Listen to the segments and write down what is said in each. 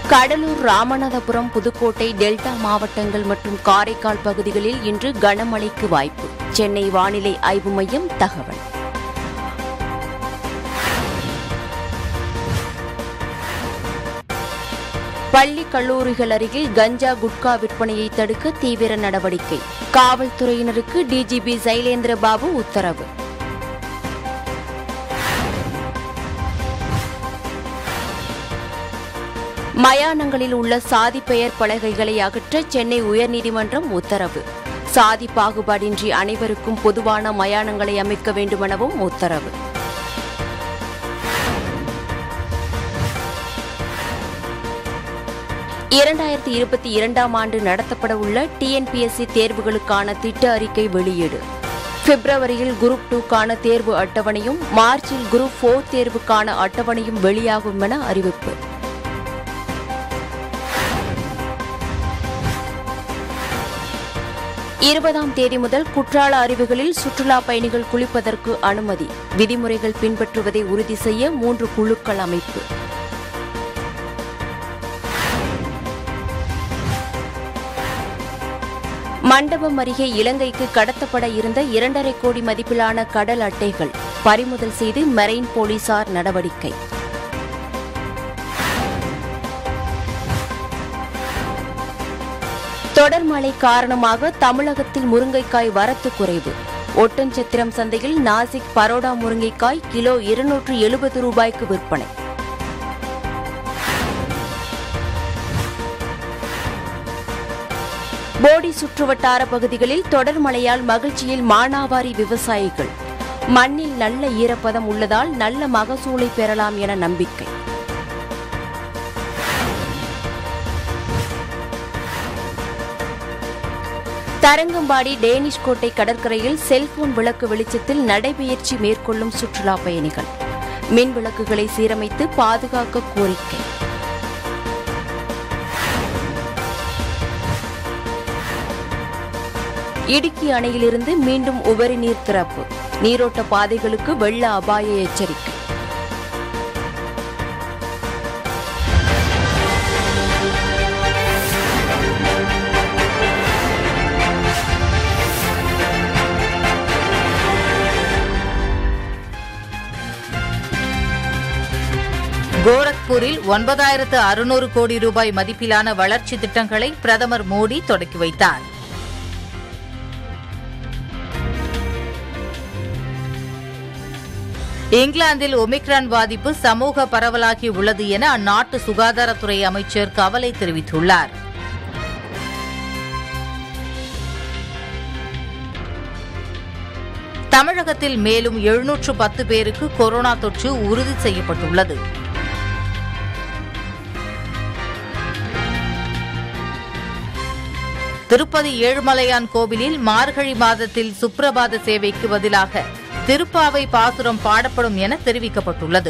Cuddalore Ramanathapuram Pudukkottai delta மாவட்டங்கள் மற்றும் காரைக்கால் பகுதிகளில் இன்று கனமழைக்கு வாய்ப்பு சென்னை வானிலை ஆய்வு மையம் தகவல் பள்ளி கல்லூரிகள் அருகில் கஞ்சா குட்கா விற்பனையை தடுக்க தீவிர நடவடிக்கை காவல்துறையினருக்கு டிஜிபி சைலேந்திர பாபு உத்தரவு மயானங்களில் உள்ள சாதி பெயர் பலகைகளை அகற்ற சென்னை உயர்நீதிமன்றம் உத்தரவு சாதி பாகுபாடின்றி அனைவருக்கும் பொதுவான மயானங்களை அமைக்க வேண்டுமெனவும் உத்தரவு இரண்டாயிரத்தி இருபத்தி இரண்டாம் ஆண்டு நடத்தப்பட உள்ள டிஎன்பிஎஸ்சி தேர்வுகளுக்கான திட்ட அறிக்கை வெளியீடு பிப்ரவரியில் குரூப் டூக்கான தேர்வு அட்டவணையும் மார்ச்சில் குரூப் போர் தேர்வுக்கான அட்டவணையும் வெளியாகும் என அறிவிப்பு இருபதாம் தேதி முதல் குற்றால அருவிகளில் சுற்றுலா பயணிகள் குளிப்பதற்கு அனுமதி விதிமுறைகள் பின்பற்றுவதை உறுதி செய்ய மூன்று குழுக்கள் அமைப்பு மண்டபம் அருகே இலங்கைக்கு கடத்தப்பட இருந்த இரண்டரை கோடி மதிப்பிலான கடல் அட்டைகள் பறிமுதல் செய்து மெரைன் போலீசார் நடவடிக்கை தொடர் மழை காரணமாக தமிழகத்தில் முருங்கைக்காய் வரத்து குறைவு ஒட்டன்சத்திரம் சந்தையில் நாசிக் பரோடா முருங்கைக்காய் கிலோ இருநூற்று எழுபது ரூபாய்க்கு விற்பனை போடி சுற்றுவட்டார பகுதிகளில் தொடர் மழையால் மகிழ்ச்சியில் மானாவாரி விவசாயிகள் மண்ணில் நல்ல ஈரப்பதம் உள்ளதால் நல்ல மகசூலை பெறலாம் என நம்பிக்கை தரங்கம்பாடி டேனிஷ் கோட்டை கடற்கரையில் செல்போன் விளக்கு வெளிச்சத்தில் நடைபெயர்ச்சி மேற்கொள்ளும் சுற்றுலா பயணிகள் மின் விளக்குகளை சீரமைத்து பாதுகாக்க கோரிக்கை இடுக்கி அணையிலிருந்து மீண்டும் உபரி நீர் திறப்பு நீரோட்ட பாதைகளுக்கு வெள்ள அபாய எச்சரிக்கை கோரக்பூரில் ஒன்பதாயிரத்து அறுநூறு கோடி ரூபாய் மதிப்பிலான வளர்ச்சி திட்டங்களை பிரதமர் மோடி தொடக்கி வைத்தார் இங்கிலாந்தில் ஒமிக்ரான் பாதிப்பு சமூக பரவலாகி உள்ளது என அந்நாட்டு சுகாதாரத்துறை அமைச்சர் கவலை தெரிவித்துள்ளார் தமிழகத்தில் மேலும் எழுநூற்று பத்து பேருக்கு கொரோனா தொற்று உறுதி செய்யப்பட்டுள்ளது திருப்பதி ஏழுமலையான் கோவிலில் மார்கழி மாதத்தில் சுப்பிரபாத சேவைக்கு பதிலாக திருப்பாவை பாசுரம் பாடப்படும் என தெரிவிக்கப்பட்டுள்ளது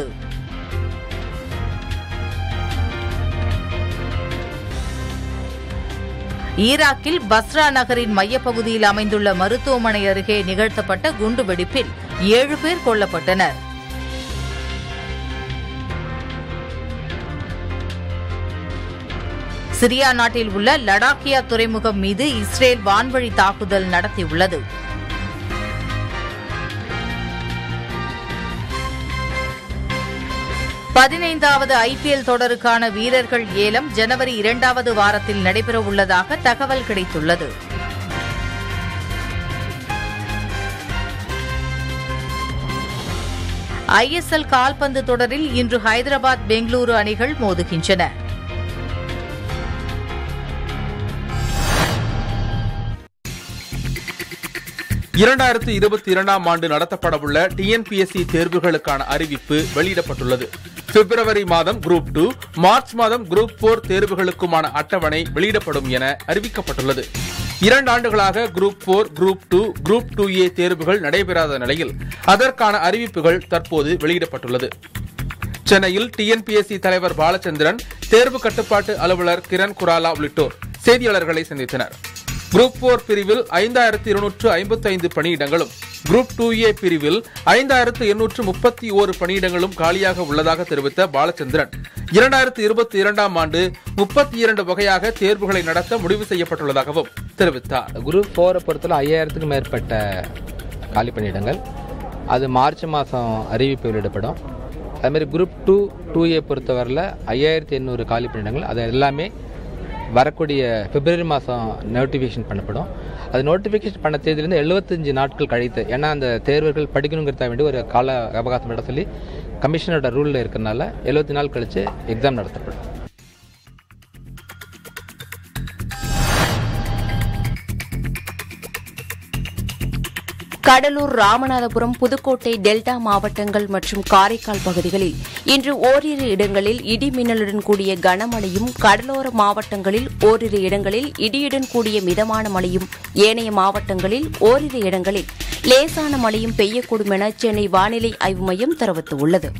ஈராக்கில் பஸ்ரா நகரின் மையப்பகுதியில் அமைந்துள்ள மருத்துவமனை அருகே நிகழ்த்தப்பட்ட குண்டுவெடிப்பில் ஏழு பேர் கொல்லப்பட்டனர் சிரியா நாட்டில் உள்ள லடாக்கியா துறைமுகம் மீது இஸ்ரேல் வான்வழி தாக்குதல் நடத்தியுள்ளது பதினைந்தாவது ஐபிஎல் தொடருக்கான வீரர்கள் ஏலம் ஜனவரி இரண்டாவது வாரத்தில் நடைபெறவுள்ளதாக தகவல் கிடைத்துள்ளது ஐஎஸ்எல் கால்பந்து தொடரில் இன்று ஹைதராபாத் பெங்களூரு அணிகள் மோதுகின்றன இரண்டாயிரத்து இருபத்தி இரண்டாம் ஆண்டு நடத்தப்படவுள்ள டிஎன்பிஎஸ்சி தேர்வுகளுக்கான அறிவிப்பு வெளியிடப்பட்டுள்ளது பிப்ரவரி மாதம் குரூப் டூ மார்ச் மாதம் குரூப் போர் தேர்வுகளுக்குமான அட்டவணை வெளியிடப்படும் என அறிவிக்கப்பட்டுள்ளது இரண்டு ஆண்டுகளாக group four group two group two A தேர்வுகள் நடைபெறாத நிலையில் அதற்கான அறிவிப்புகள் தற்போது வெளியிடப்பட்டுள்ளது சென்னையில் டிஎன்பிஎஸ்சி தலைவர் பாலச்சந்திரன் தேர்வு கட்டுப்பாட்டு அலுவலர் கிரண் குராலா உள்ளிட்டோர் செய்தியாளர்களை சந்தித்தனர் குரூப் போர் பிரிவில் ஐந்தாயிரத்தி இருநூற்று ஐம்பத்தி ஐந்து பணியிடங்களும் குரூப் டூ ஏ பிரிவில் ஐந்தாயிரத்து எண்ணூற்று முப்பத்தி ஓரு பணியிடங்களும் காலியாக உள்ளதாக தெரிவித்த பாலச்சந்திரன் இரண்டாயிரத்து இருபத்தி இரண்டாம் ஆண்டு முப்பத்தி இரண்டு வகையாக தேர்வுகளை நடத்த முடிவு செய்யப்பட்டுள்ளதாகவும் தெரிவித்தார் குரூப் ஃபோரை பொறுத்தவரை ஐயாயிரத்துக்கும் மேற்பட்ட காலி பணியிடங்கள் அது மார்ச் மாதம் அறிவிப்பு வெளியிடப்படும் அதுமாதிரி குரூப் டூ டூ ஏ பொறுத்தவரையில் ஐயாயிரத்தி எண்ணூறு காலி பணியிடங்கள் அது எல்லாமே வரக்கூடிய பிப்ரவரி மாதம் நோட்டிஃபிகேஷன் பண்ணப்படும் அது நோட்டிஃபிகேஷன் பண்ண தேதியிலேருந்து எழுபத்தஞ்சு நாட்கள் கழித்து ஏன்னா அந்த தேர்வர்கள் படிக்கணுங்கிறத வேண்டி ஒரு கால அவகாசம் இட சொல்லி கமிஷனரோட ரூலில் இருக்கிறனால எழுபத்தி நாள் கழித்து எக்ஸாம் நடத்தப்படும் கடலூர் ராமநாதபுரம் புதுக்கோட்டை டெல்டா மாவட்டங்கள் மற்றும் காரைக்கால் பகுதிகளில் இன்று ஓரிரு இடங்களில் இடி மின்னலுடன் கூடிய கனமழையும் கடலோர மாவட்டங்களில் ஓரிரு இடங்களில் இடியுடன் கூடிய மிதமான மழையும் ஏனைய மாவட்டங்களில் ஓரிரு இடங்களில் லேசான மழையும் பெய்யக்கூடும் என சென்னை வானிலை ஆய்வு மையம் தெரிவித்துள்ளது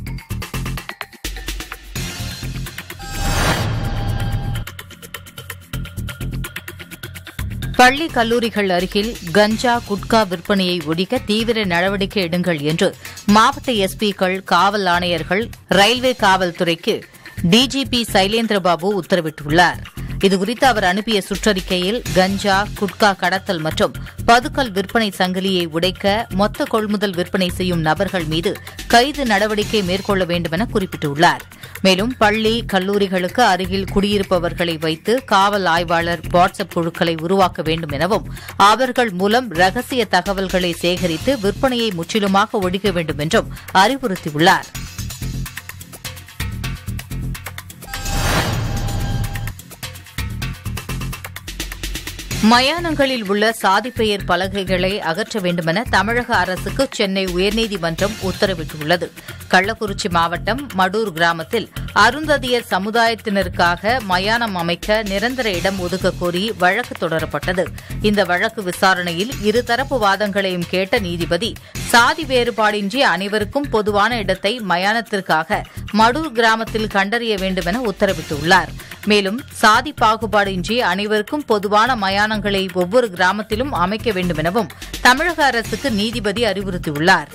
பள்ளி கல்லூரிகள் அருகில் கஞ்சா குட்கா விற்பனையை ஒழிக்க தீவிர நடவடிக்கை எடுங்கள் என்று மாவட்ட எஸ்பிக்கள் காவல் ஆணையர்கள் ரயில்வே காவல்துறைக்கு டிஜிபி சைலேந்திரபாபு உத்தரவிட்டுள்ளார் இதுகுறித்து அவர் அனுப்பிய சுற்றறிக்கையில் கஞ்சா குட்கா கடத்தல் மற்றும் பதுக்கல் விற்பனை சங்கிலியை உடைக்க மொத்த கொள்முதல் விற்பனை செய்யும் நபர்கள் மீது கைது நடவடிக்கை மேற்கொள்ள வேண்டும் என குறிப்பிட்டுள்ளார் மேலும் பள்ளி கல்லூரிகளுக்கு அருகில் குடியிருப்பவர்களை வைத்து காவல் ஆய்வாளர் வாட்ஸ்அப் குழுக்களை உருவாக்க வேண்டும் எனவும் அவர்கள் மூலம் ரகசிய தகவல்களை சேகரித்து விற்பனையை முற்றிலுமாக ஒழிக்க வேண்டும் என்றும் அறிவுறுத்தியுள்ளார் மயானங்களில் உள்ள சாதி பெயர் பலகைகளை அகற்ற வேண்டுமென தமிழக அரசுக்கு சென்னை உயர்நீதிமன்றம் உத்தரவிட்டுள்ளது கள்ளக்குறிச்சி மாவட்டம் மடூர் கிராமத்தில் அருந்ததியர் சமுதாயத்தினருக்காக மயானம் அமைக்க நிரந்தர இடம் ஒதுக்க கோரி வழக்கு தொடரப்பட்டது இந்த வழக்கு விசாரணையில் இருதரப்பு வாதங்களையும் கேட்ட நீதிபதி சாதி வேறுபாடின்றி அனைவருக்கும் பொதுவான இடத்தை மயானத்திற்காக மடூர் கிராமத்தில் கண்டறிய வேண்டும் என உத்தரவிட்டுள்ளார் மேலும் சாதி பாகுபாடின்றி அனைவருக்கும் பொதுவான மயானங்களை ஒவ்வொரு கிராமத்திலும் அமைக்க வேண்டும் எனவும் தமிழக அரசுக்கு நீதிபதி அறிவுறுத்தியுள்ளார்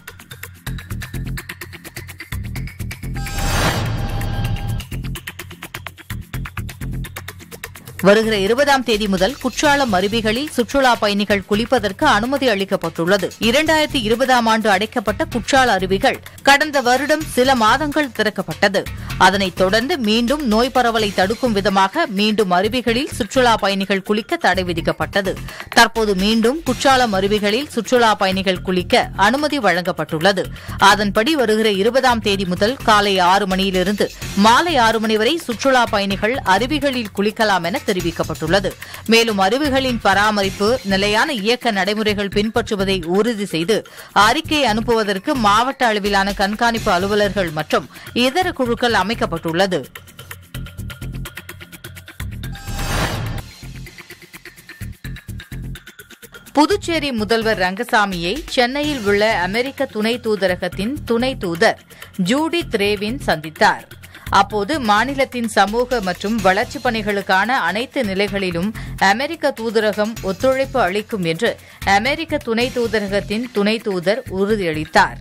வருகிற இருபதாம் தேதி முதல் குற்றாலம் அருவிகளில் சுற்றுலா பயணிகள் குளிப்பதற்கு அனுமதி அளிக்கப்பட்டுள்ளது இரண்டாயிரத்தி இருபதாம் ஆண்டு அடைக்கப்பட்ட குற்றால அருவிகள் கடந்த வருடம் சில மாதங்கள் திறக்கப்பட்டது அதனைத் தொடர்ந்து மீண்டும் நோய் பரவலை தடுக்கும் விதமாக மீண்டும் அருவிகளில் சுற்றுலா பயணிகள் குளிக்க தடை விதிக்கப்பட்டது தற்போது மீண்டும் குற்றாலம் அருவிகளில் சுற்றுலா பயணிகள் குளிக்க அனுமதி வழங்கப்பட்டுள்ளது அதன்படி வருகிற இருபதாம் தேதி முதல் காலை ஆறு மணியிலிருந்து மாலை ஆறு மணி வரை சுற்றுலா பயணிகள் அருவிகளில் குளிக்கலாம் என தெரிவிக்கப்பட்டுள்ளது மேலும் அருவிகளின் பராமரிப்பு நிலையான இயக்க நடைமுறைகள் பின்பற்றுவதை உறுதி செய்து அறிக்கை அனுப்புவதற்கு மாவட்ட அளவிலான கண்காணிப்பு அலுவலர்கள் மற்றும் இதர குழுக்கள் அமைக்கப்பட்டுள்ளது புதுச்சேரி முதல்வர் ரங்கசாமியை சென்னையில் உள்ள அமெரிக்க துணை தூதரகத்தின் துணை தூதர் ஜூடித் ரேவின் சந்தித்தார் அப்போது மாநிலத்தின் சமூக மற்றும் வளர்ச்சிப் பணிகளுக்கான அனைத்து நிலைகளிலும் அமெரிக்க தூதரகம் ஒத்துழைப்பு அளிக்கும் என்று அமெரிக்க துணை தூதரகத்தின் துணை தூதர் உறுதியளித்தார்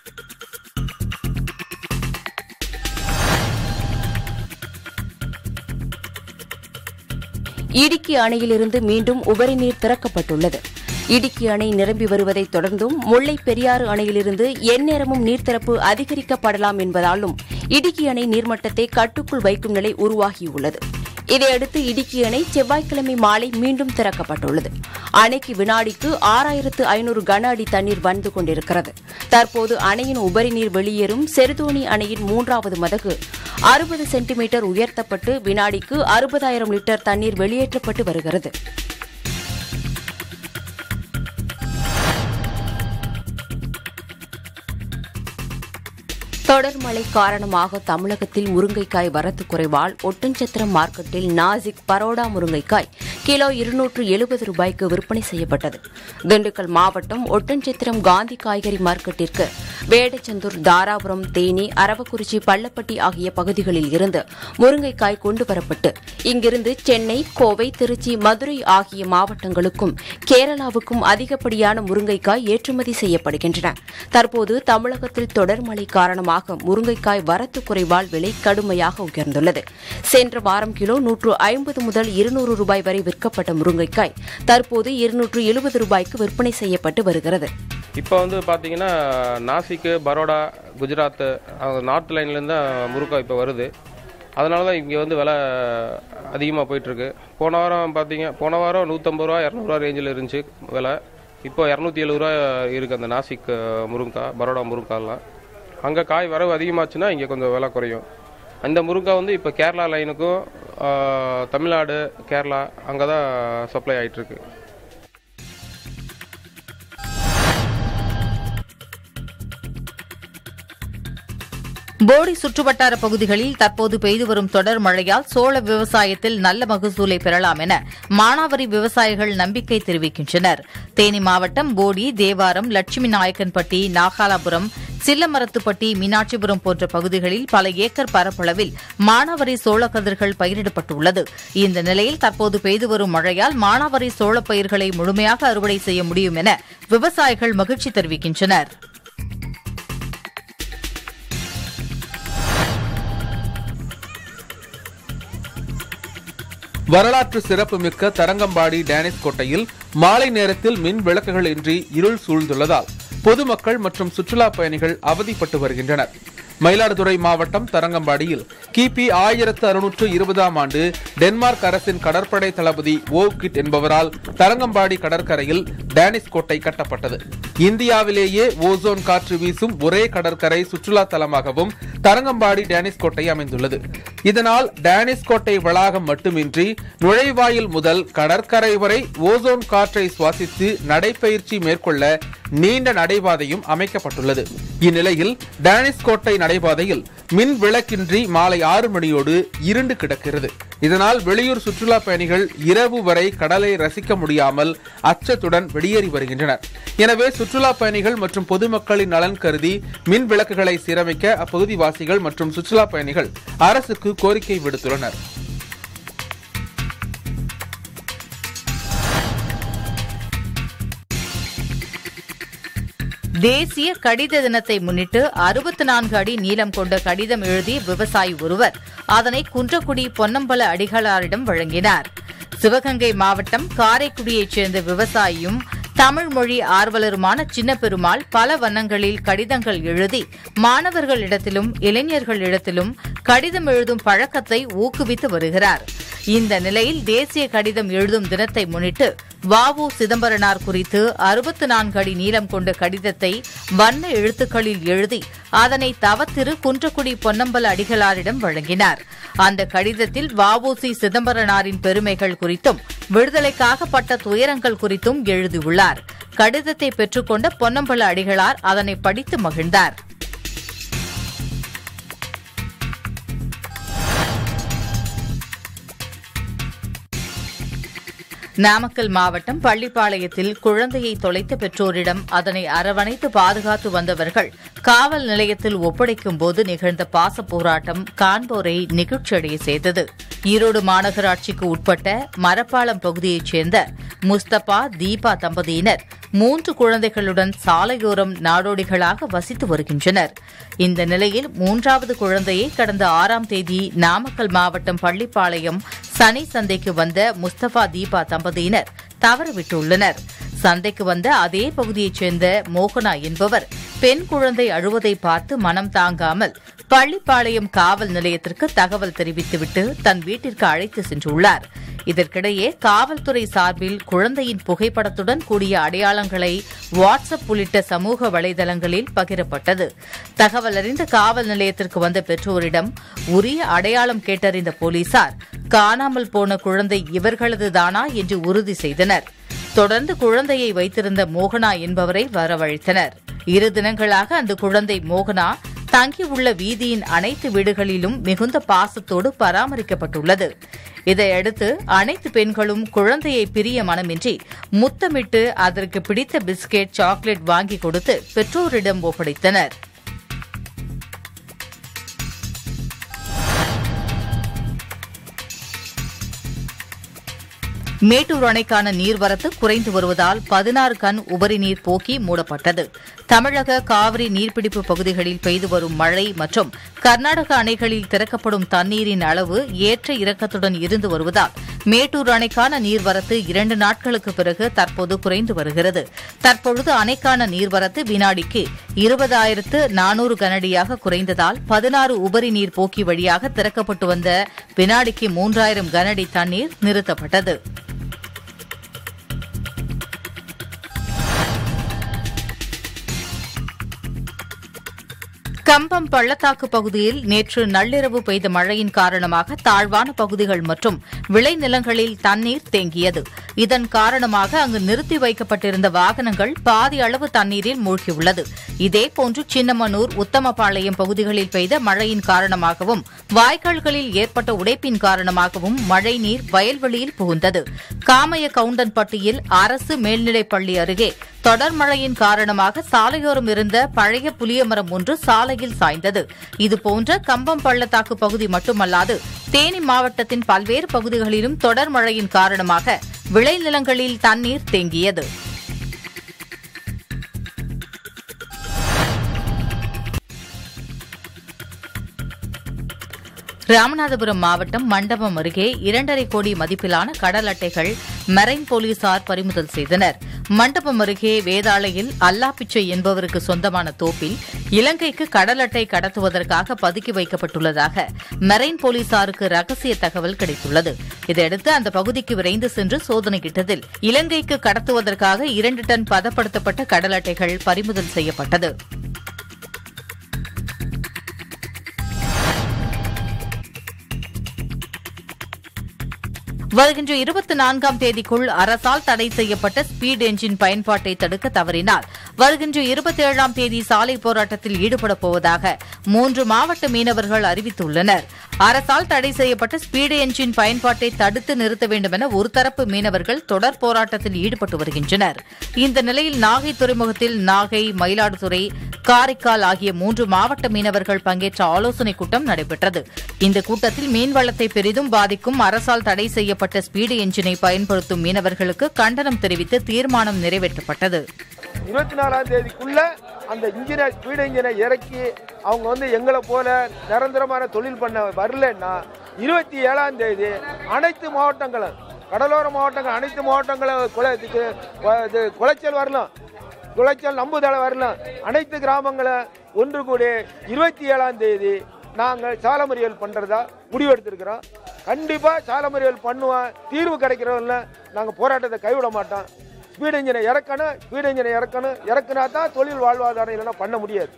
இடுக்கி அணையிலிருந்து மீண்டும் உபரி நீர் திறக்கப்பட்டுள்ளது இடுக்கி அணை நிரம்பி வருவதைத் தொடர்ந்தும் முல்லை பெரியாறு அணையிலிருந்து எந்நேரமும் நீர்த்திறப்பு அதிகரிக்கப்படலாம் என்பதாலும் இடுக்கி அணை நீர்மட்டத்தை கட்டுக்குள் வைக்கும் நிலை உருவாகியுள்ளது இதையடுத்து இடுக்கி அணை செவ்வாய்க்கிழமை மாலை மீண்டும் திறக்கப்பட்டுள்ளது அணைக்கு வினாடிக்கு ஆறாயிரத்து ஐநூறு கன அடி தண்ணீர் வந்து கொண்டிருக்கிறது தற்போது அணையின் உபரி நீர் வெளியேறும் செருதோணி அணையின் மூன்றாவது மதகு அறுபது சென்டிமீட்டர் உயர்த்தப்பட்டு வினாடிக்கு அறுபதாயிரம் லிட்டர் தண்ணீர் வெளியேற்றப்பட்டு வருகிறது தொடர் மழை காரணமாக தமிழகத்தில் முருங்கைக்காய் வரத்து குறைவால் ஒட்டன்சத்திரம் மார்க்கெட்டில் நாசிக் பரோடா முருங்கைக்காய் கிலோ இருநூற்று எழுபது ரூபாய்க்கு விற்பனை செய்யப்பட்டது திண்டுக்கல் மாவட்டம் ஒட்டன்சித்திரம் காந்தி காய்கறி மார்க்கெட்டிற்கு வேடச்சந்தூர் தாராபுரம் தேனி அரவக்குறிச்சி பள்ளப்பட்டி ஆகிய பகுதிகளில் இருந்து முருங்கைக்காய் கொண்டு வரப்பட்டு இங்கிருந்து சென்னை கோவை திருச்சி மதுரை ஆகிய மாவட்டங்களுக்கும் கேரளாவுக்கும் அதிகப்படியான முருங்கைக்காய் ஏற்றுமதி செய்யப்படுகின்றன தற்போது தமிழகத்தில் தொடர் மழை காரணமாக முருங்கைக்காய் வரத்து குறைவால் விலை கடுமையாக உயர்ந்துள்ளது சென்ற வாரம் கிலோ நூற்று ஐம்பது முதல் இருநூறு ரூபாய் வரை விற்கப்பட்ட முருங்கைக்காய் தற்போது இருநூற்று எழுபது ரூபாய்க்கு விற்பனை செய்யப்பட்டு வருகிறது இப்போ வந்து பார்த்தீங்கன்னா நாசிக்கு பரோடா குஜராத் நார்த் லைன்லேருந்து தான் முருக்காய் இப்போ வருது அதனால தான் இங்கே வந்து விலை அதிகமாக போயிட்டுருக்கு போன வாரம் பார்த்தீங்க போன வாரம் நூற்றம்பது ரூபா இரநூறுவா ரேஞ்சில் இருந்துச்சு விலை இப்போ இரநூத்தி எழுபது ரூபா இருக்குது அந்த நாசிக் முருங்காய் பரோடா முருங்காய்லாம் அங்கே காய் வரவு அதிகமாச்சுன்னா இங்கே கொஞ்சம் விலை குறையும் அந்த முருங்காய் வந்து இப்போ கேரளா லைனுக்கும் ஆ, தமிழ்நாடு கேரளா அங்கே தான் சப்ளை ஆகிட்டுருக்கு போடி சுற்றுவட்டார பகுதிகளில் தற்போது பெய்து வரும் தொடர் மழையால் சோள விவசாயத்தில் நல்ல மகசூலை பெறலாம் என மானாவரி விவசாயிகள் நம்பிக்கை தெரிவிக்கின்றனர் தேனி மாவட்டம் போடி தேவாரம் லட்சுமி நாயக்கன்பட்டி நாகாலாபுரம் சில்லமரத்துப்பட்டி மீனாட்சிபுரம் போன்ற பகுதிகளில் பல ஏக்கர் பரப்பளவில் மானாவரி சோளக்கதிர்கள் பயிரிடப்பட்டுள்ளது இந்த நிலையில் தற்போது பெய்து வரும் மழையால் மானாவரி சோளப் பயிர்களை முழுமையாக அறுவடை செய்ய முடியும் என விவசாயிகள் மகிழ்ச்சி தெரிவிக்கின்றனர் வரலாற்று சிறப்புமிக்க தரங்கம்பாடி டேனிஸ் கோட்டையில் மாலை நேரத்தில் மின் விளக்குகள் இன்றி இருள் சூழ்ந்துள்ளதால் பொதுமக்கள் மற்றும் சுற்றுலா பயணிகள் அவதிப்பட்டு வருகின்றனர் மயிலாடுதுறை மாவட்டம் தரங்கம்பாடியில் கிபி ஆயிரத்து அறுநூற்று இருபதாம் ஆண்டு டென்மார்க் அரசின் கடற்படை தளபதி ஓவ்கிட் என்பவரால் தரங்கம்பாடி கடற்கரையில் டேனிஸ் கோட்டை கட்டப்பட்டது இந்தியாவிலேயே ஓசோன் காற்று வீசும் ஒரே கடற்கரை சுற்றுலா தலமாகவும் தரங்கம்பாடி டேனிஸ் கோட்டை அமைந்துள்ளது இதனால் டேனிஸ் கோட்டை வளாகம் மட்டுமின்றி நுழைவாயில் முதல் கடற்கரை வரை ஓசோன் காற்றை சுவாசித்து நடைப்பயிற்சி மேற்கொள்ள நீண்ட நடைபாதையும் அமைக்கப்பட்டுள்ளது இந்நிலையில் டேனிஸ் கோட்டை நடைபாதையில் மின் விளக்கின்றி மாலை ஆறு மணியோடு இருண்டு கிடக்கிறது இதனால் வெளியூர் சுற்றுலா பயணிகள் இரவு வரை கடலை ரசிக்க முடியாமல் அச்சத்துடன் வெளியேறி வருகின்றனர் எனவே சுற்றுலா பயணிகள் மற்றும் பொதுமக்களின் நலன் கருதி மின் விளக்குகளை சீரமைக்க அப்பகுதிவாசிகள் மற்றும் சுற்றுலா பயணிகள் அரசுக்கு கோரிக்கை விடுத்துள்ளனர் தேசிய கடித தினத்தை முன்னிட்டு அறுபத்தி நான்கு அடி நீளம் கொண்ட கடிதம் எழுதிய விவசாயி ஒருவர் அதனை குன்றக்குடி பொன்னம்பல அடிகளாரிடம் வழங்கினார் சிவகங்கை மாவட்டம் காரைக்குடியைச் சேர்ந்த விவசாயியும் தமிழ் மொழி ஆர்வலருமான சின்ன பெருமாள் பல வண்ணங்களில் கடிதங்கள் எழுதி மாணவர்களிடத்திலும் இளைஞர்களிடத்திலும் கடிதம் எழுதும் பழக்கத்தை ஊக்குவித்து வருகிறார் இந்த நிலையில் தேசிய கடிதம் எழுதும் தினத்தை முன்னிட்டு வாவு சிதம்பரனார் குறித்து அறுபத்து நான்கு அடி நீளம் கொண்ட கடிதத்தை வண்ண எழுத்துக்களில் எழுதி அதனை தவத்திரு குன்றக்குடி பொன்னம்பல அடிகளாரிடம் வழங்கினார் அந்த கடிதத்தில் வஉசி சிதம்பரனாரின் பெருமைகள் குறித்தும் விடுதலைக்காக பட்ட துயரங்கள் குறித்தும் எழுதியுள்ளார் கடிதத்தை பெற்றுக்கொண்ட பொன்னம்பல அடிகளார் அதனை படித்து மகிழ்ந்தார் நாமக்கல் மாவட்டம் பள்ளிப்பாளையத்தில் குழந்தையை தொலைத்த பெற்றோரிடம் அதனை அரவணைத்து பாதுகாத்து வந்தவர்கள் காவல் நிலையத்தில் ஒப்படைக்கும் போது நிகழ்ந்த பாச போராட்டம் காண்போரை நிகழ்ச்சியடைய செய்தது ஈரோடு மாநகராட்சிக்கு உட்பட்ட மரப்பாலம் பகுதியைச் சேர்ந்த முஸ்தபா தீபா தம்பதியினர் மூன்று குழந்தைகளுடன் சாலையோரம் நாடோடிகளாக வசித்து வருகின்றனர் இந்த நிலையில் மூன்றாவது குழந்தையை கடந்த ஆறாம் தேதி நாமக்கல் மாவட்டம் பள்ளிப்பாளையம் சனி சந்தைக்கு வந்த முஸ்தபா தீபா தம்பதியினர் தவறவிட்டுள்ளனர் சந்தைக்கு வந்த அதே பகுதியைச் சேர்ந்த மோகனா என்பவர் பெண் குழந்தை அழுவதை பார்த்து மனம் தாங்காமல் பள்ளிப்பாளையம் காவல் நிலையத்திற்கு தகவல் தெரிவித்துவிட்டு தன் வீட்டிற்கு அழைத்து சென்றுள்ளார் இதற்கிடையே காவல்துறை சார்பில் குழந்தையின் புகைப்படத்துடன் கூடிய அடையாளங்களை வாட்ஸ்அப் உள்ளிட்ட சமூக வலைதளங்களில் பகிரப்பட்டது தகவல் அறிந்த காவல் நிலையத்திற்கு வந்த பெற்றோரிடம் உரிய அடையாளம் கேட்டறிந்த போலீசார் காணாமல் போன குழந்தை இவர்களதுதானா என்று உறுதி செய்தனர் தொடர்ந்து குழந்தையை வைத்திருந்த மோகனா என்பவரை வரவழைத்தனர் இரு தினங்களாக அந்த குழந்தை மோகனா தங்கியுள்ள வீதியின் அனைத்து வீடுகளிலும் மிகுந்த பாசத்தோடு பராமரிக்கப்பட்டுள்ளது இதையடுத்து அனைத்து பெண்களும் குழந்தையை பிரிய மனமின்றி முத்தமிட்டு அதற்கு பிடித்த பிஸ்கெட் சாக்லேட் வாங்கி கொடுத்து பெற்றோரிடம் ஒப்படைத்தனர் மேட்டூர் அணைக்கான நீர்வரத்து குறைந்து வருவதால் பதினாறு கண் உபரி நீர் போக்கி மூடப்பட்டது தமிழக காவிரி நீர்பிடிப்பு பகுதிகளில் பெய்து வரும் மழை மற்றும் கர்நாடக அணைகளில் திறக்கப்படும் தண்ணீரின் அளவு ஏற்ற இறக்கத்துடன் இருந்து வருவதால் மேட்டூர் அணைக்கான நீர்வரத்து இரண்டு நாட்களுக்கு பிறகு தற்போது குறைந்து வருகிறது தற்பொழுது அணைக்கான நீர்வரத்து வினாடிக்கு இருபதாயிரத்து நானூறு கனடியாக குறைந்ததால் பதினாறு உபரி நீர் போக்கி வழியாக திறக்கப்பட்டு வந்த வினாடிக்கு மூன்றாயிரம் கனஅடி தண்ணீர் நிறுத்தப்பட்டது கம்பம் பள்ளத்தாக்கு பகுதியில் நேற்று நள்ளிரவு பெய்த மழையின் காரணமாக தாழ்வான பகுதிகள் மற்றும் விளைநிலங்களில் தண்ணீர் தேங்கியது இதன் காரணமாக அங்கு நிறுத்தி வைக்கப்பட்டிருந்த வாகனங்கள் பாதி அளவு தண்ணீரில் மூழ்கியுள்ளது இதேபோன்று சின்னமனூர் உத்தமபாளையம் பகுதிகளில் பெய்த மழையின் காரணமாகவும் வாய்க்கால்களில் ஏற்பட்ட உடைப்பின் காரணமாகவும் மழைநீர் வயல்வெளியில் புகுந்தது காமய கவுண்டன்பட்டியில் அரசு மேல்நிலைப் பள்ளி அருகே தொடர் மழையின் காரணமாக சாலையோரம் இருந்த பழைய புளியமரம் ஒன்று சாலையில் சாய்ந்தது இதுபோன்ற கம்பம் பள்ளத்தாக்கு பகுதி மட்டுமல்லாது தேனி மாவட்டத்தின் பல்வேறு பகுதிகளிலும் தொடர் மழையின் காரணமாக விளைநிலங்களில் தண்ணீர் தேங்கியது ராமநாதபுரம் மாவட்டம் மண்டபம் அருகே இரண்டரை கோடி மதிப்பிலான கடல் அட்டைகள் மெரைன் போலீசார் பறிமுதல் செய்தனர் மண்டபம் அருகே வேதாளையில் அல்லாப்பிச்சை என்பவருக்கு சொந்தமான தோப்பில் இலங்கைக்கு கடல் அட்டை கடத்துவதற்காக பதுக்கி வைக்கப்பட்டுள்ளதாக மெரைன் போலீசாருக்கு ரகசிய தகவல் கிடைத்துள்ளது இதையடுத்து அந்த பகுதிக்கு விரைந்து சென்று சோதனையிட்டதில் இலங்கைக்கு கடத்துவதற்காக இரண்டு டன் பதப்படுத்தப்பட்ட கடல் அட்டைகள் பறிமுதல் செய்யப்பட்டது வருகின்ற இருபத்தி நான்காம் தேதிக்குள் அரசால் தடை செய்யப்பட்ட ஸ்பீட் என்ஜின் பயன்பாட்டை தடுக்க தவறினால் வருகின்ற இருபத்தி ஏழாம் தேதி சாலை போராட்டத்தில் ஈடுபடப் போவதாக மூன்று மாவட்ட மீனவர்கள் அறிவித்துள்ளனர் அரசால் தடை செய்யப்பட்ட ஸ்பீடு என்ஜின் பயன்பாட்டை தடுத்து நிறுத்த வேண்டும் என ஒரு தரப்பு மீனவர்கள் தொடர் போராட்டத்தில் ஈடுபட்டு வருகின்றனர் இந்த நிலையில் நாகை துறைமுகத்தில் நாகை மயிலாடுதுறை காரைக்கால் ஆகிய மூன்று மாவட்ட மீனவர்கள் பங்கேற்ற ஆலோசனைக் கூட்டம் நடைபெற்றது இந்த கூட்டத்தில் மீன்வளத்தை பெரிதும் பாதிக்கும் அரசால் தடை செய்யப்பட்ட ஸ்பீடு என்ஜினை பயன்படுத்தும் மீனவர்களுக்கு கண்டனம் தெரிவித்து தீர்மானம் நிறைவேற்றப்பட்டது இருபத்தி நாலாம் தேதிக்குள்ள அந்த இன்ஜினை ஸ்பீடு இன்ஜினை இறக்கி அவங்க வந்து எங்களை போல நிரந்தரமான தொழில் பண்ண வரலன்னா இருபத்தி ஏழாம் தேதி அனைத்து மாவட்டங்களும் கடலோர மாவட்டங்கள் அனைத்து மாவட்டங்களும் குலை இதுக்கு வ- இது குளைச்சல் வரலாம் குளைச்சல் நம்புதலை வரலாம் அனைத்து கிராமங்களும் ஒன்று கூடி இருபத்தி ஏழாம் தேதி நாங்கள் சால மறியல் பண்ணுறதா முடிவெடுத்திருக்கிறோம் கண்டிப்பாக சால மறியல் பண்ணுவோம் தீர்வு கிடைக்கிறவங்கள நாங்கள் போராட்டத்தை கைவிட மாட்டோம் ஸ்பீட் இன்ஜினை இறக்கணும் ஸ்பீட் இன்ஜினை இறக்கணும் இறக்குனா தான் தொழில் வாழ்வாதாரம் இல்லைன்னா பண்ண முடியாது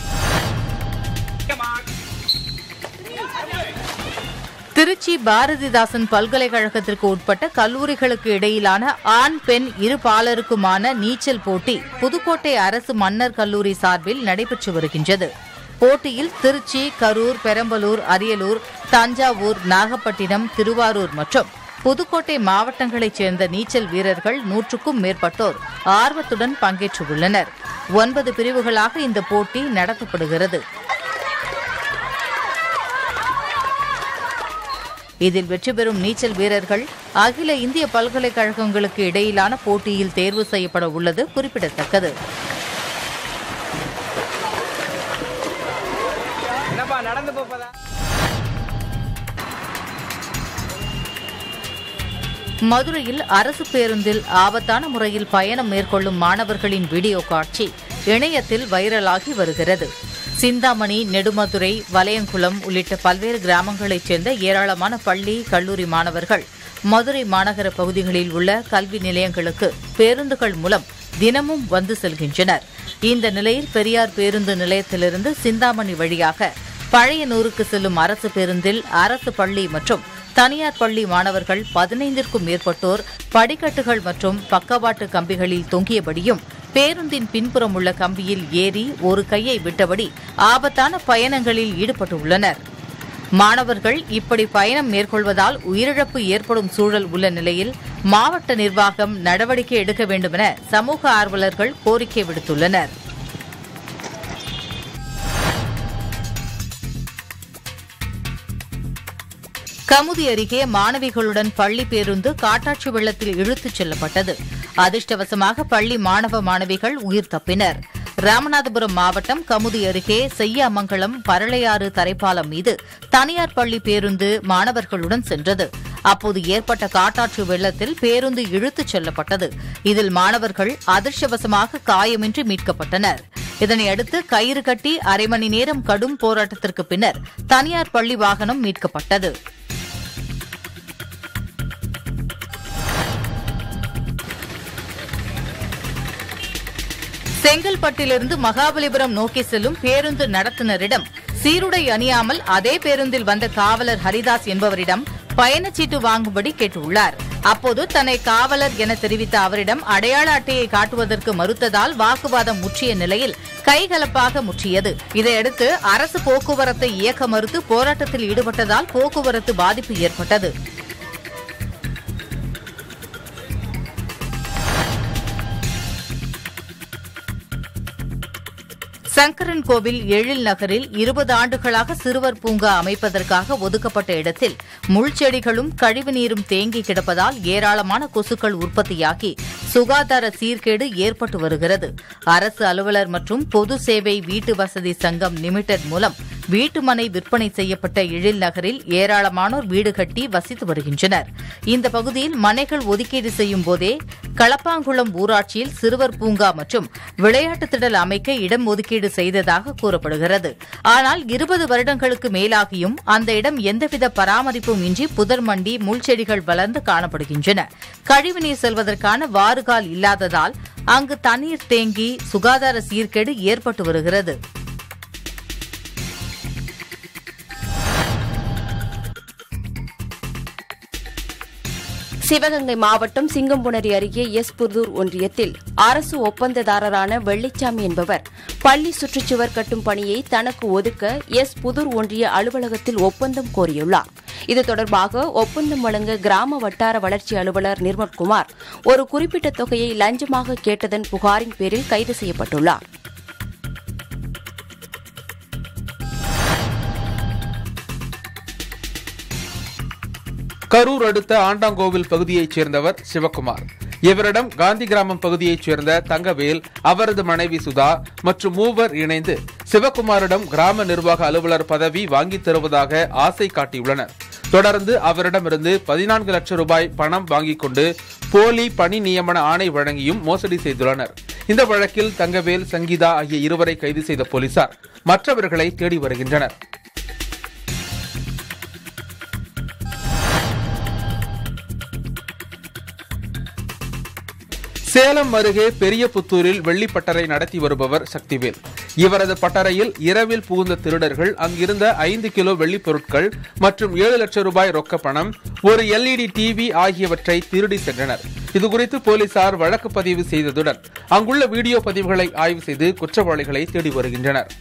திருச்சி பாரதிதாசன் பல்கலைக்கழகத்திற்கு உட்பட்ட கல்லூரிகளுக்கு இடையிலான ஆண் பெண் இரு பாலருக்குமான நீச்சல் போட்டி புதுக்கோட்டை அரசு மன்னர் கல்லூரி சார்பில் நடைபெற்று வருகின்றது போட்டியில் திருச்சி கரூர் பெரம்பலூர் அரியலூர் தஞ்சாவூர் நாகப்பட்டினம் திருவாரூர் மற்றும் புதுக்கோட்டை மாவட்டங்களைச் சேர்ந்த நீச்சல் வீரர்கள் நூற்றுக்கும் மேற்பட்டோர் ஆர்வத்துடன் பங்கேற்றுள்ளனர் ஒன்பது பிரிவுகளாக இந்த போட்டி நடத்தப்படுகிறது இதில் வெற்றி பெறும் நீச்சல் வீரர்கள் அகில இந்திய பல்கலைக்கழகங்களுக்கு இடையிலான போட்டியில் தேர்வு செய்யப்பட உள்ளது குறிப்பிடத்தக்கது மதுரையில் அரசு பேருந்தில் ஆபத்தான முறையில் பயணம் மேற்கொள்ளும் மாணவர்களின் வீடியோ காட்சி இணையத்தில் வைரலாகி வருகிறது சிந்தாமணி நெடுமதுரை வலையங்குளம் உள்ளிட்ட பல்வேறு கிராமங்களைச் சேர்ந்த ஏராளமான பள்ளி கல்லூரி மாணவர்கள் மதுரை மாநகர பகுதிகளில் உள்ள கல்வி நிலையங்களுக்கு பேருந்துகள் மூலம் தினமும் வந்து செல்கின்றனர் இந்த நிலையில் பெரியார் பேருந்து நிலையத்திலிருந்து சிந்தாமணி வழியாக பழையனூருக்கு செல்லும் அரசு பேருந்தில் அரசு பள்ளி மற்றும் தனியார் பள்ளி மாணவர்கள் பதினைந்திற்கும் மேற்பட்டோர் படிக்கட்டுகள் மற்றும் பக்கவாட்டு கம்பிகளில் தொங்கியபடியும் பேருந்தின் பின்புறம் உள்ள கம்பியில் ஏறி ஒரு கையை விட்டபடி ஆபத்தான பயணங்களில் ஈடுபட்டுள்ளனர் மாணவர்கள் இப்படி பயணம் மேற்கொள்வதால் உயிரிழப்பு ஏற்படும் சூழல் உள்ள நிலையில் மாவட்ட நிர்வாகம் நடவடிக்கை எடுக்க வேண்டுமென சமூக ஆர்வலர்கள் கோரிக்கை விடுத்துள்ளனர் கமுதி அருகே மாணவிகளுடன் பள்ளி பேருந்து காட்டாற்று வெள்ளத்தில் இழுத்துச் செல்லப்பட்டது அதிர்ஷ்டவசமாக பள்ளி மாணவ மாணவிகள் உயிர் தப்பினர் ராமநாதபுரம் மாவட்டம் கமுதி அருகே செய்யாமங்கலம் பரளையாறு தரைப்பாலம் மீது தனியார் பள்ளி பேருந்து மாணவர்களுடன் சென்றது அப்போது ஏற்பட்ட காட்டாற்று வெள்ளத்தில் பேருந்து இழுத்துச் செல்லப்பட்டது இதில் மாணவர்கள் அதிர்ஷ்டவசமாக காயமின்றி மீட்கப்பட்டனர் இதனையடுத்து கயிறு கட்டி அரை மணி நேரம் கடும் போராட்டத்திற்கு பின்னர் தனியார் பள்ளி வாகனம் மீட்கப்பட்டது செங்கல்பட்டிலிருந்து மகாபலிபுரம் நோக்கி செல்லும் பேருந்து நடத்துனரிடம் சீருடை அணியாமல் அதே பேருந்தில் வந்த காவலர் ஹரிதாஸ் என்பவரிடம் பயணச்சீட்டு வாங்கும்படி கேட்டுள்ளார் அப்போது தன்னை காவலர் என தெரிவித்த அவரிடம் அடையாள அட்டையை காட்டுவதற்கு மறுத்ததால் வாக்குவாதம் முற்றிய நிலையில் கைகலப்பாக முற்றியது இதையடுத்து அரசு போக்குவரத்தை இயக்க மறுத்து போராட்டத்தில் ஈடுபட்டதால் போக்குவரத்து பாதிப்பு ஏற்பட்டது சங்கரன் கோவில் எழில் நகரில் இருபது ஆண்டுகளாக சிறுவர் பூங்கா அமைப்பதற்காக ஒதுக்கப்பட்ட இடத்தில் முள்செடிகளும் கழிவுநீரும் தேங்கி கிடப்பதால் ஏராளமான கொசுக்கள் உற்பத்தியாகி சுகாதார சீர்கேடு ஏற்பட்டு வருகிறது அரசு அலுவலர் மற்றும் பொது சேவை வீட்டு வசதி சங்கம் லிமிடெட் மூலம் வீட்டுமனை விற்பனை செய்யப்பட்ட எழில் நகரில் ஏராளமானோர் வீடு கட்டி வசித்து வருகின்றனர் இந்த பகுதியில் மனைகள் ஒதுக்கீடு செய்யும் போதே களப்பாங்குளம் ஊராட்சியில் சிறுவர் பூங்கா மற்றும் விளையாட்டு திடல் அமைக்க இடம் ஒதுக்கீடு செய்ததாக கூறப்படுகிறது ஆனால் இருபது வருடங்களுக்கு மேலாகியும் அந்த இடம் எந்தவித பராமரிப்பும் இன்றி புதர் மண்டி முள்செடிகள் வளர்ந்து காணப்படுகின்றன கழிவுநீர் செல்வதற்கான வாறுகால் இல்லாததால் அங்கு தண்ணீர் தேங்கி சுகாதார சீர்கேடு ஏற்பட்டு வருகிறது சிவகங்கை மாவட்டம் சிங்கம்புணரி அருகே எஸ் புதூர் ஒன்றியத்தில் அரசு ஒப்பந்ததாரரான வெள்ளிச்சாமி என்பவர் பள்ளி சுற்றுச்சுவர் கட்டும் பணியை தனக்கு ஒதுக்க எஸ் புதூர் ஒன்றிய அலுவலகத்தில் ஒப்பந்தம் கோரியுள்ளார் இது தொடர்பாக ஒப்பந்தம் வழங்க கிராம வட்டார வளர்ச்சி அலுவலர் நிர்மல்குமார் ஒரு குறிப்பிட்ட தொகையை லஞ்சமாக கேட்டதன் புகாரின் பேரில் கைது செய்யப்பட்டுள்ளார் கரூர் அடுத்த ஆண்டாங்கோவில் பகுதியைச் சேர்ந்தவர் சிவக்குமார் இவரிடம் காந்தி கிராமம் பகுதியைச் சேர்ந்த தங்கவேல் அவரது மனைவி சுதா மற்றும் மூவர் இணைந்து சிவக்குமாரிடம் கிராம நிர்வாக அலுவலர் பதவி வாங்கித் தருவதாக ஆசை காட்டியுள்ளனர் தொடர்ந்து அவரிடமிருந்து பதினான்கு லட்சம் ரூபாய் பணம் வாங்கிக் கொண்டு போலி பணி நியமன ஆணை வழங்கியும் மோசடி செய்துள்ளனர் இந்த வழக்கில் தங்கவேல் சங்கீதா ஆகிய இருவரை கைது செய்த போலீசார் மற்றவர்களை தேடி வருகின்றனர் சேலம் அருகே பெரிய புத்தூரில் வெள்ளிப்பட்டறை நடத்தி வருபவர் சக்திவேல் இவரது பட்டறையில் இரவில் புகுந்த திருடர்கள் அங்கிருந்த ஐந்து கிலோ வெள்ளிப் பொருட்கள் மற்றும் ஏழு லட்சம் ரூபாய் ரொக்க பணம் ஒரு எல்இடி டிவி ஆகியவற்றை திருடி சென்றனர் இதுகுறித்து போலீசார் வழக்கு பதிவு செய்ததுடன் அங்குள்ள வீடியோ பதிவுகளை ஆய்வு செய்து குற்றவாளிகளை தேடி வருகின்றனர்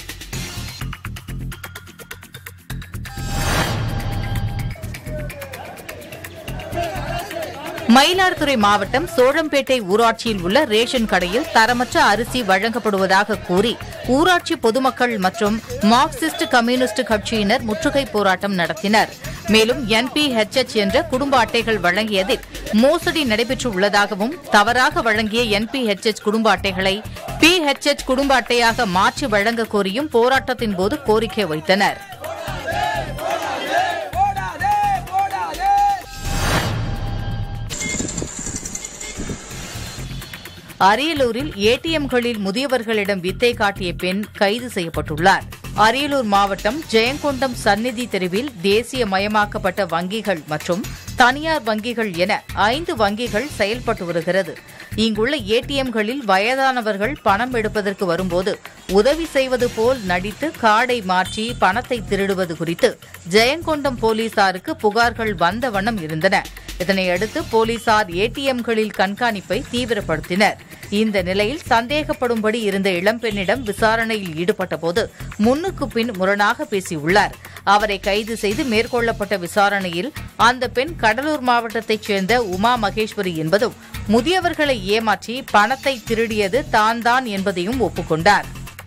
மயிலாடுதுறை மாவட்டம் சோழம்பேட்டை ஊராட்சியில் உள்ள ரேஷன் கடையில் தரமற்ற அரிசி வழங்கப்படுவதாக கூறி ஊராட்சி பொதுமக்கள் மற்றும் மார்க்சிஸ்ட் கம்யூனிஸ்ட் கட்சியினர் முற்றுகை போராட்டம் நடத்தினர் மேலும் என்பிஹெச்எச் என்ற குடும்ப அட்டைகள் வழங்கியதில் மோசடி நடைபெற்று உள்ளதாகவும் தவறாக வழங்கிய என்பிஹெச்எச் குடும்ப அட்டைகளை பிஹெச்எச் குடும்ப அட்டையாக மாற்றி வழங்க கோரியும் போராட்டத்தின் போது கோரிக்கை வைத்தனர் அரியலூரில் ஏடிஎம்களில் முதியவர்களிடம் வித்தை காட்டிய பெண் கைது செய்யப்பட்டுள்ளார் அரியலூர் மாவட்டம் ஜெயங்கொண்டம் சந்நிதி தெருவில் தேசிய மயமாக்கப்பட்ட வங்கிகள் மற்றும் தனியார் வங்கிகள் என ஐந்து வங்கிகள் செயல்பட்டு வருகிறது இங்குள்ள ஏடிஎம்களில் வயதானவர்கள் பணம் எடுப்பதற்கு வரும்போது உதவி செய்வது போல் நடித்து கார்டை மாற்றி பணத்தை திருடுவது குறித்து ஜெயங்கொண்டம் போலீசாருக்கு புகார்கள் வந்த வண்ணம் இருந்தன இதனையடுத்து போலீசார் ஏடிஎம்களில் கண்காணிப்பை தீவிரப்படுத்தினர் இந்த நிலையில் சந்தேகப்படும்படி இருந்த இளம்பெண்ணிடம் விசாரணையில் ஈடுபட்டபோது முன்னுக்கு பின் முரணாக பேசியுள்ளார் அவரை கைது செய்து மேற்கொள்ளப்பட்ட விசாரணையில் அந்த பெண் கடலூர் மாவட்டத்தைச் சேர்ந்த உமா மகேஸ்வரி என்பதும் முதியவர்களை ஏமாற்றி பணத்தை திருடியது தான் தான் என்பதையும் ஒப்புக்கொண்டார்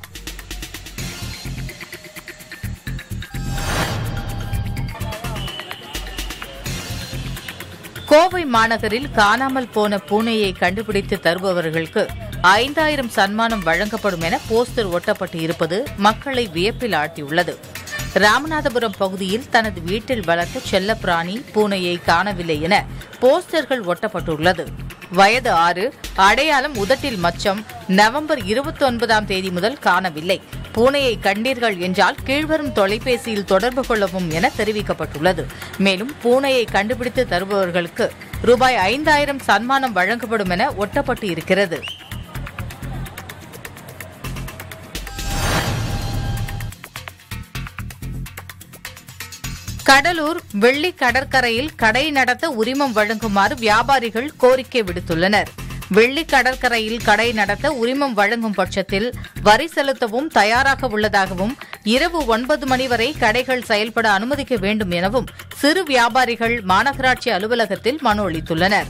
கோவை மாநகரில் காணாமல் போன பூனையை கண்டுபிடித்து தருபவர்களுக்கு ஐந்தாயிரம் சன்மானம் வழங்கப்படும் என போஸ்டர் ஒட்டப்பட்டு இருப்பது மக்களை வியப்பில் ஆழ்த்தியுள்ளது ராமநாதபுரம் பகுதியில் தனது வீட்டில் வளர்த்த செல்லப்பிராணி பூனையை காணவில்லை என போஸ்டர்கள் ஒட்டப்பட்டுள்ளது வயது ஆறு அடையாளம் உதட்டில் மச்சம் நவம்பர் இருபத்தி ஒன்பதாம் தேதி முதல் காணவில்லை பூனையை கண்டீர்கள் என்றால் கீழ்வரும் தொலைபேசியில் தொடர்பு கொள்ளவும் என தெரிவிக்கப்பட்டுள்ளது மேலும் பூனையை கண்டுபிடித்து தருபவர்களுக்கு ரூபாய் ஐந்தாயிரம் சன்மானம் வழங்கப்படும் என ஒட்டப்பட்டு இருக்கிறது கடலூர் வெள்ளி கடற்கரையில் கடை நடத்த உரிமம் வழங்குமாறு வியாபாரிகள் கோரிக்கை விடுத்துள்ளனர் வெள்ளி கடற்கரையில் கடை நடத்த உரிமம் வழங்கும் பட்சத்தில் வரி செலுத்தவும் தயாராக உள்ளதாகவும் இரவு ஒன்பது மணி வரை கடைகள் செயல்பட அனுமதிக்க வேண்டும் எனவும் சிறு வியாபாரிகள் மாநகராட்சி அலுவலகத்தில் மனு அளித்துள்ளனர்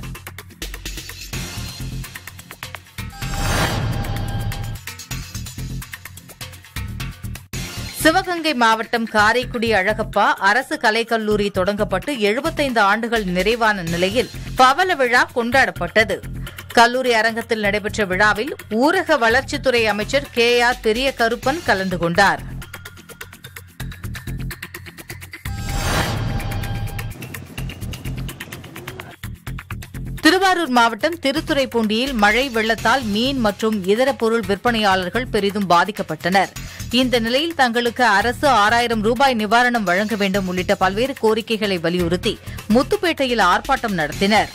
சிவகங்கை மாவட்டம் காரைக்குடி அழகப்பா அரசு கலைக்கல்லூரி தொடங்கப்பட்டு எழுபத்தைந்து ஆண்டுகள் நிறைவான நிலையில் பவள விழா கொண்டாடப்பட்டது கல்லூரி அரங்கத்தில் நடைபெற்ற விழாவில் ஊரக வளர்ச்சித்துறை அமைச்சர் கே ஆர் பெரிய கருப்பன் கலந்து கொண்டார் திருவாரூர் மாவட்டம் திருத்துறைப்பூண்டியில் மழை வெள்ளத்தால் மீன் மற்றும் இதர பொருள் விற்பனையாளர்கள் பெரிதும் பாதிக்கப்பட்டனர் இந்த நிலையில் தங்களுக்கு அரசு ஆறாயிரம் ரூபாய் நிவாரணம் வழங்க வேண்டும் உள்ளிட்ட பல்வேறு கோரிக்கைகளை வலியுறுத்தி முத்துப்பேட்டையில் ஆர்ப்பாட்டம் நடத்தினர்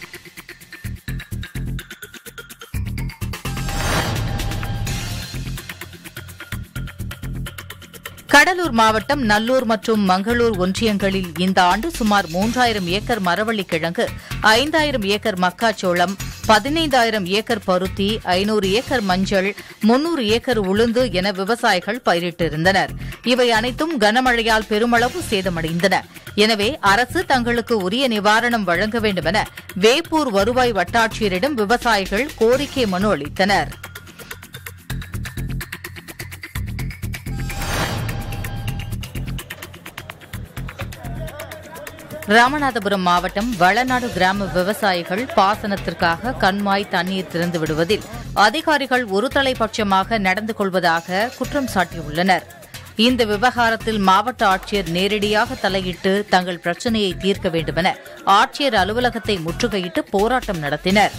கடலூர் மாவட்டம் நல்லூர் மற்றும் மங்களூர் ஒன்றியங்களில் இந்த ஆண்டு சுமார் மூன்றாயிரம் ஏக்கர் மரவள்ளி கிழங்கு ஐந்தாயிரம் ஏக்கர் மக்காச்சோளம் பதினைந்தாயிரம் ஏக்கர் பருத்தி ஐநூறு ஏக்கர் மஞ்சள் முன்னூறு ஏக்கர் உளுந்து என விவசாயிகள் பயிரிட்டிருந்தனர் இவை அனைத்தும் கனமழையால் பெருமளவு சேதமடைந்தன எனவே அரசு தங்களுக்கு உரிய நிவாரணம் வழங்க வேண்டும் என வேப்பூர் வருவாய் வட்டாட்சியரிடம் விவசாயிகள் கோரிக்கை மனு அளித்தனர் ராமநாதபுரம் மாவட்டம் வளநாடு கிராம விவசாயிகள் பாசனத்திற்காக கண்மாய் தண்ணீர் திறந்து விடுவதில் அதிகாரிகள் ஒருதலைபட்சமாக நடந்து கொள்வதாக குற்றம் சாட்டியுள்ளனர் இந்த விவகாரத்தில் மாவட்ட ஆட்சியர் நேரடியாக தலையிட்டு தங்கள் பிரச்சினையை தீர்க்க வேண்டுமென ஆட்சியர் அலுவலகத்தை முற்றுகையிட்டு போராட்டம் நடத்தினர்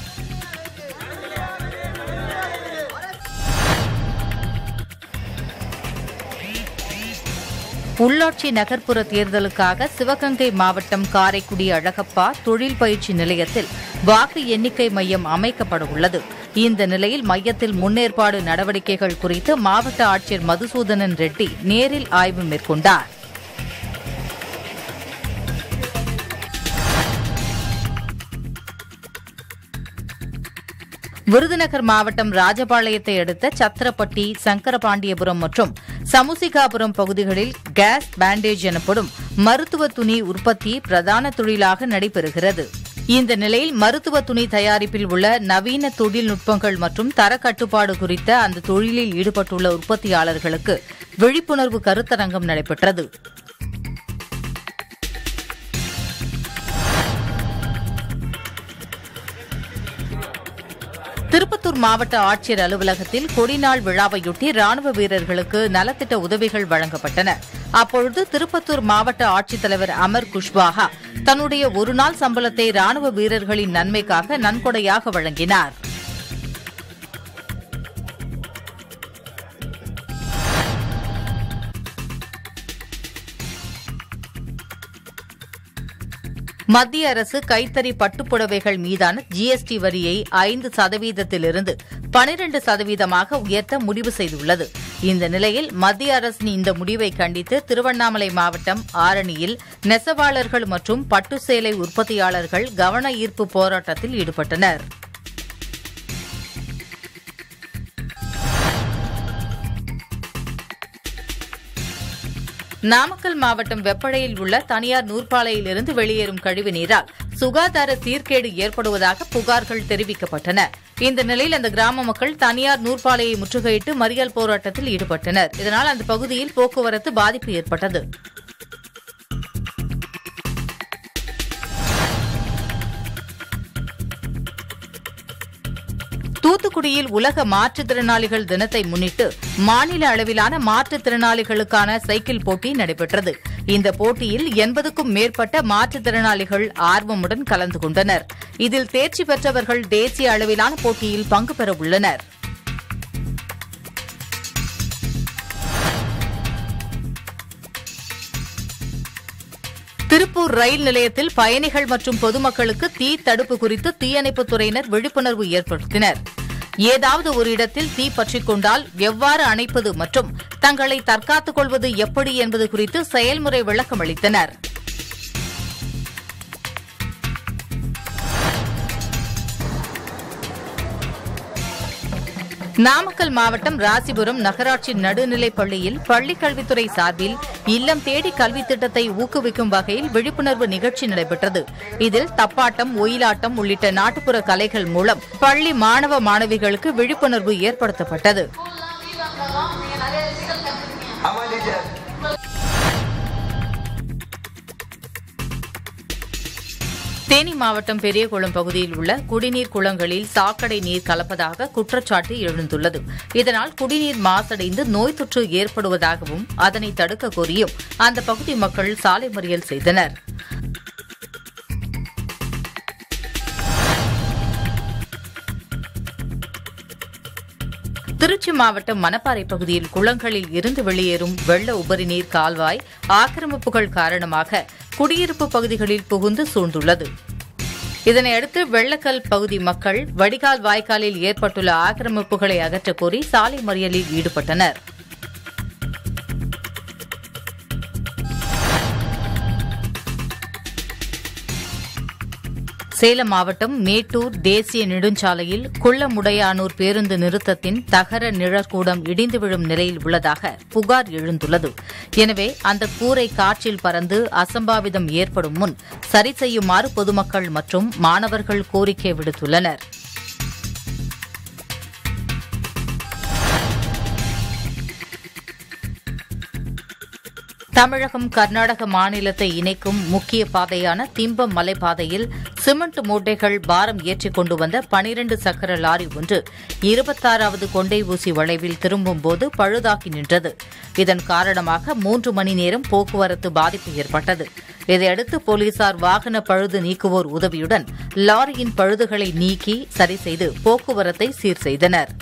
உள்ளாட்சி நகர்ப்புற தேர்தலுக்காக சிவகங்கை மாவட்டம் காரைக்குடி அழகப்பா தொழில் பயிற்சி நிலையத்தில் வாக்கு எண்ணிக்கை மையம் அமைக்கப்பட உள்ளது இந்த நிலையில் மையத்தில் முன்னேற்பாடு நடவடிக்கைகள் குறித்து மாவட்ட ஆட்சியர் மதுசூதனன் ரெட்டி நேரில் ஆய்வு மேற்கொண்டார் விருதுநகர் மாவட்டம் ராஜபாளையத்தை அடுத்த சத்திரப்பட்டி சங்கரபாண்டியபுரம் மற்றும் சமுசிகாபுரம் பகுதிகளில் கேஸ் பேண்டேஜ் எனப்படும் மருத்துவ துணி உற்பத்தி பிரதான தொழிலாக நடைபெறுகிறது இந்த நிலையில் மருத்துவ துணி தயாரிப்பில் உள்ள நவீன தொழில்நுட்பங்கள் மற்றும் தர கட்டுப்பாடு குறித்த அந்த தொழிலில் ஈடுபட்டுள்ள உற்பத்தியாளர்களுக்கு விழிப்புணர்வு கருத்தரங்கம் நடைபெற்றது திருப்பத்தூர் மாவட்ட ஆட்சியர் அலுவலகத்தில் கொடிநாள் விழாவையொட்டி ராணுவ வீரர்களுக்கு நலத்திட்ட உதவிகள் வழங்கப்பட்டன அப்பொழுது திருப்பத்தூர் மாவட்ட ஆட்சித்தலைவர் அமர் குஷ்வாஹா தன்னுடைய ஒருநாள் சம்பளத்தை ராணுவ வீரர்களின் நன்மைக்காக நன்கொடையாக வழங்கினார் மத்திய அரசு கைத்தறி பட்டுப்புடவைகள் மீதான ஜிஎஸ்டி வரியை ஐந்து சதவீதத்திலிருந்து பனிரண்டு சதவீதமாக உயர்த்த முடிவு செய்துள்ளது இந்த நிலையில் மத்திய அரசின் இந்த முடிவை கண்டித்து திருவண்ணாமலை மாவட்டம் ஆரணியில் நெசவாளர்கள் மற்றும் பட்டு சேலை உற்பத்தியாளர்கள் கவன ஈர்ப்பு போராட்டத்தில் ஈடுபட்டனர் நாமக்கல் மாவட்டம் வெப்படையில் உள்ள தனியார் நூற்பாலையில் இருந்து வெளியேறும் கழிவு நீரால் சுகாதார சீர்கேடு ஏற்படுவதாக புகார்கள் தெரிவிக்கப்பட்டன இந்த நிலையில் அந்த கிராம மக்கள் தனியார் நூற்பாலையை முற்றுகையிட்டு மறியல் போராட்டத்தில் ஈடுபட்டனர் இதனால் அந்த பகுதியில் போக்குவரத்து பாதிப்பு ஏற்பட்டது தூத்துக்குடியில் உலக மாற்றுத்திறனாளிகள் தினத்தை முன்னிட்டு மாநில அளவிலான மாற்றுத்திறனாளிகளுக்கான சைக்கிள் போட்டி நடைபெற்றது இந்த போட்டியில் எண்பதுக்கும் மேற்பட்ட மாற்றுத்திறனாளிகள் ஆர்வமுடன் கலந்து கொண்டனர் இதில் தேர்ச்சி பெற்றவர்கள் தேசிய அளவிலான போட்டியில் பங்கு பெற உள்ளனர் திருப்பூர் ரயில் நிலையத்தில் பயணிகள் மற்றும் பொதுமக்களுக்கு தீ தடுப்பு குறித்து தீயணைப்புத் துறையினர் விழிப்புணர்வு ஏற்படுத்தினர் ஏதாவது ஒரு இடத்தில் தீ பற்றிக் கொண்டால் எவ்வாறு அணைப்பது மற்றும் தங்களை தற்காத்துக் கொள்வது எப்படி என்பது குறித்து செயல்முறை விளக்கம் அளித்தனர் நாமக்கல் மாவட்டம் ராசிபுரம் நகராட்சி நடுநிலைப் பள்ளியில் பள்ளிக் கல்வித்துறை சார்பில் இல்லம் தேடி கல்வி திட்டத்தை ஊக்குவிக்கும் வகையில் விழிப்புணர்வு நிகழ்ச்சி நடைபெற்றது இதில் தப்பாட்டம் ஒயிலாட்டம் உள்ளிட்ட நாட்டுப்புற கலைகள் மூலம் பள்ளி மாணவ மாணவிகளுக்கு விழிப்புணர்வு ஏற்படுத்தப்பட்டது தேனி மாவட்டம் பெரியகுளம் பகுதியில் உள்ள குடிநீர் குளங்களில் சாக்கடை நீர் கலப்பதாக குற்றச்சாட்டு எழுந்துள்ளது இதனால் குடிநீர் மாசடைந்து நோய் தொற்று ஏற்படுவதாகவும் அதனை தடுக்க கோரியும் அந்த பகுதி மக்கள் சாலை மறியல் செய்தனர் திருச்சி மாவட்டம் மணப்பாறை பகுதியில் குளங்களில் இருந்து வெளியேறும் வெள்ள உபரிநீர் கால்வாய் ஆக்கிரமிப்புகள் காரணமாக குடியிருப்பு பகுதிகளில் புகுந்து சூழ்ந்துள்ளது இதனையடுத்து வெள்ளக்கல் பகுதி மக்கள் வடிகால் வாய்க்காலில் ஏற்பட்டுள்ள ஆக்கிரமிப்புகளை அகற்றக் கோரி சாலை மறியலில் ஈடுபட்டனர் சேலம் மாவட்டம் மேட்டூர் தேசிய நெடுஞ்சாலையில் குள்ளமுடையானூர் பேருந்து நிறுத்தத்தின் தகர நிழற்கூடம் இடிந்து விழும் நிலையில் உள்ளதாக புகார் எழுந்துள்ளது எனவே அந்த கூரை காற்றில் பறந்து அசம்பாவிதம் ஏற்படும் முன் சரி செய்யுமாறு பொதுமக்கள் மற்றும் மாணவர்கள் கோரிக்கை விடுத்துள்ளனர் தமிழகம் கர்நாடக மாநிலத்தை இணைக்கும் முக்கிய பாதையான திம்பம் மலைப்பாதையில் சிமெண்ட் மூட்டைகள் பாரம் ஏற்றிக் கொண்டு வந்த பனிரண்டு சக்கர லாரி ஒன்று இருபத்தாறாவது கொண்டை ஊசி வளைவில் திரும்பும்போது பழுதாகி நின்றது இதன் காரணமாக மூன்று மணி நேரம் போக்குவரத்து பாதிப்பு ஏற்பட்டது இதையடுத்து போலீசார் வாகன பழுது நீக்குவோர் உதவியுடன் லாரியின் பழுதுகளை நீக்கி சரி செய்து போக்குவரத்தை சீர் செய்தனர்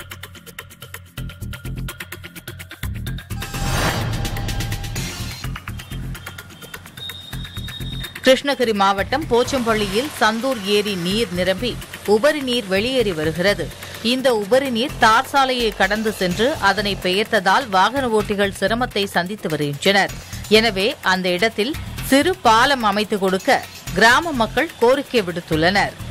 கிருஷ்ணகிரி மாவட்டம் போச்சம்பள்ளியில் சந்தூர் ஏரி நீர் நிரம்பி உபரி நீர் வெளியேறி வருகிறது இந்த உபரி நீர் தார் சாலையை கடந்து சென்று அதனை பெயர்த்ததால் வாகன ஓட்டிகள் சிரமத்தை சந்தித்து வருகின்றனர் எனவே அந்த இடத்தில் சிறு பாலம் அமைத்து கொடுக்க கிராம மக்கள் கோரிக்கை விடுத்துள்ளனர்